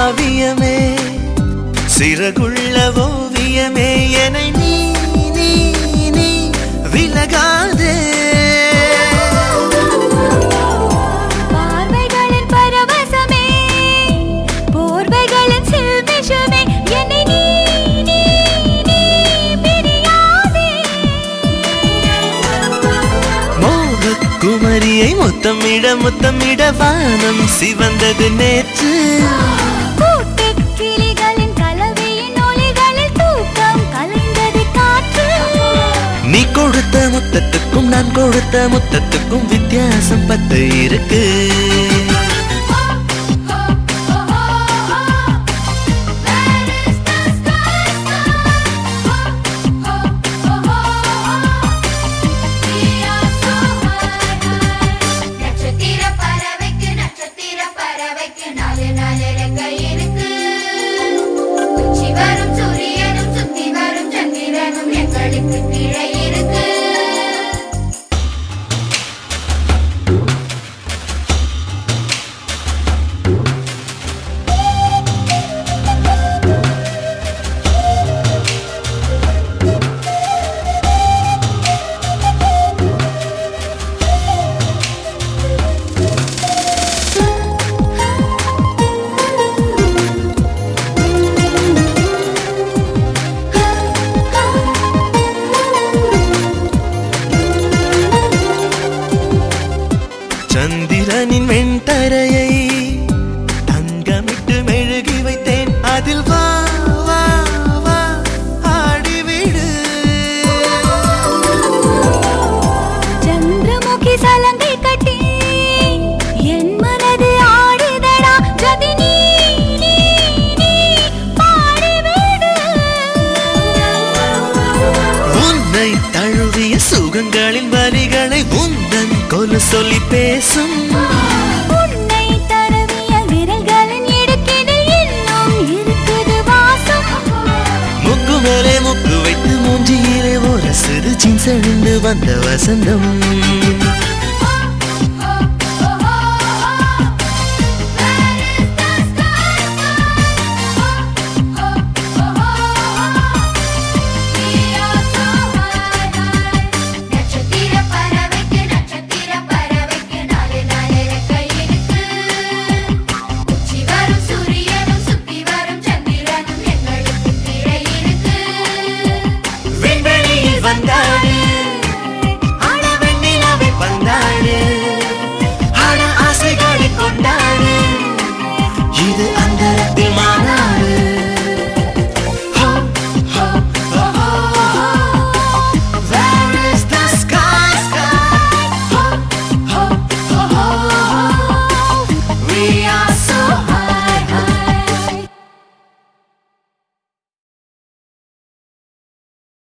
காவியமே சிறகுள்ள ஓவியமே என நீ நீ நீ விலகாதே பார்வைகளின் பரவசமே போர்வைகளின் சில்மிஷமே என்னை நீ நீ நீ பிரியாதே மோகக் குமரியை முத்தமிட முத்தமிட வானம் சிவந்தது நேற்று கூட்டுக் கிளிகளின் கலவையின் ஒலிகளில் தூக்கம் கலைந்தது காற்று நீ கொடுத்த முத்தத்துக்கும் நான் கொடுத்த முத்தத்துக்கும் வித்தியாசம் பத்து இருக்கு நட்சத்திர பறவைக்கு நட்சத்திர பறவைக்கு நாலு நாலு ரெக்கை இருக்கு உச்சி வரும் சூரியனும் சுத்தி வரும் சந்திரனும் எங்களுக்கு கீழே இருக்கு சந்திரனின் வெண்தரையை தங்கமிட்டு மெழுகி வைத்தேன் அதில் வா வா வா ஆடிவிடு சந்திரமுகி சலங்கை கட்டி என் மனது ஆடுதடா ஜதி நீ நீ நீ பாடிவிடு உன்னை தழுவிய சுகங்களின் வரிகளை உந்தன் கொலு சொல்லி பேசும் உன்னை தடவிய விரல்களின் இடுக்கினில் இன்னும் இருக்குது வாசம் முக்கு மேலே முக்கு வைத்து மூஞ்சியிலே ஒரு சிறு ஜீன்ஸ் அணிந்து வந்த வசந்தம்